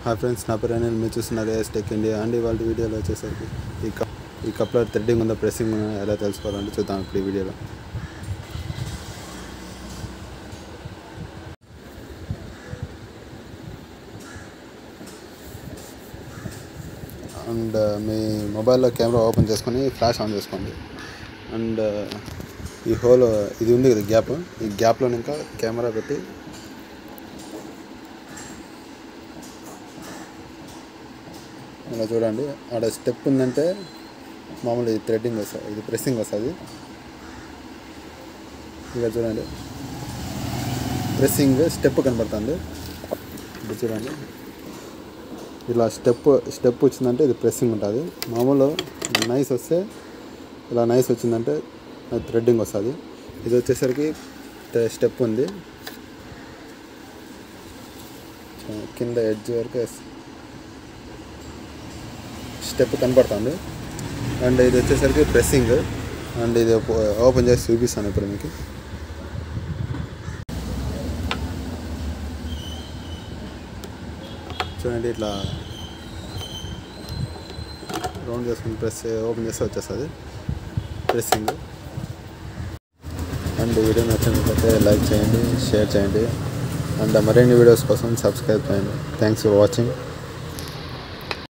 hi friends నా పేరు నేను మీరు చూస్తున్నారు ఏఎస్ టెక్ ఇండియా అండ్ ఇవాళ వీడియోలో వచ్చేసరికి ఈ కప్ ఈ కప్లో థ్రెడ్డింగ్ ఉందా ప్రెస్సింగ్ ఉందా ఎలా తెలుసుకోవాలంటే చూద్దాం ఇప్పుడు ఈ వీడియోలో అండ్ మీ మొబైల్లో కెమెరా ఓపెన్ చేసుకొని ఫ్లాష్ ఆన్ చేసుకోండి అండ్ ఈ హోల్ ఇది ఉంది కదా గ్యాప్ ఈ గ్యాప్లో ఇంకా కెమెరా పెట్టి ఇలా చూడండి ఆడ స్టెప్ ఉందంటే మామూలు ఇది థ్రెడ్డింగ్ వస్తుంది ఇది ప్రెస్సింగ్ వస్తుంది ఇక చూడండి ప్రెస్సింగ్ స్టెప్ కనబడుతుంది ఇప్పుడు చూడండి ఇలా స్టెప్ స్టెప్ వచ్చిందంటే ఇది ప్రెస్సింగ్ ఉంటుంది మామూలు నైస్ వస్తే ఇలా నైస్ వచ్చిందంటే అది థ్రెడ్డింగ్ వస్తుంది ఇది వచ్చేసరికి స్టెప్ ఉంది కింద ఎడ్జ్ వరకు స్టెప్ కనపడుతుంది అండ్ ఇది వచ్చేసరికి ప్రెస్సింగ్ అండ్ ఇది ఓపెన్ చేసి చూపిస్తాను ఇప్పుడు మీకు చూడండి ఇట్లా రౌండ్ చేసుకుని ప్రెస్ ఓపెన్ చేస్తే వచ్చేస్తుంది ప్రెస్సింగ్ అండ్ వీడియో నచ్చినట్లయితే లైక్ చేయండి షేర్ చేయండి అండ్ మరిన్ని వీడియోస్ కోసం సబ్స్క్రైబ్ చేయండి థ్యాంక్స్ ఫర్ వాచింగ్